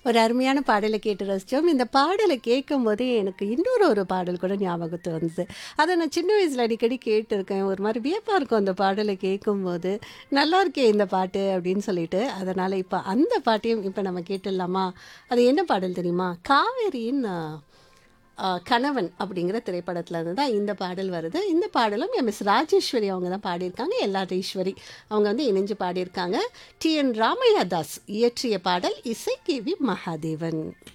ஒரு அருமையான பாடலை கேட்டு ரசித்தோம் இந்த பாடலை கேட்கும்போதே எனக்கு இன்னொரு ஒரு பாடல் கூட ஞாபகத்து வந்தது அதை நான் சின்ன வயசில் அடிக்கடி கேட்டிருக்கேன் ஒரு மாதிரி வியப்பாக இருக்கும் அந்த பாடலை கேட்கும்போது நல்லா இருக்கே இந்த பாட்டு அப்படின்னு சொல்லிட்டு அதனால் இப்போ அந்த பாட்டையும் இப்போ நம்ம கேட்டுடலாமா அது என்ன பாடல் தெரியுமா காவேரியின் ஆ, ஆ, கணவன் அப்படிங்கிற திரைப்படத்துல இருந்து தான் இந்த பாடல் வருது இந்த பாடலும் எம் எஸ் ராஜேஸ்வரி அவங்க தான் பாடியிருக்காங்க எல்லாரீஸ்வரி அவங்க வந்து இணைஞ்சு பாடியிருக்காங்க டி என் ராமையா தாஸ் இயற்றிய பாடல் இசை கே வி மகாதேவன்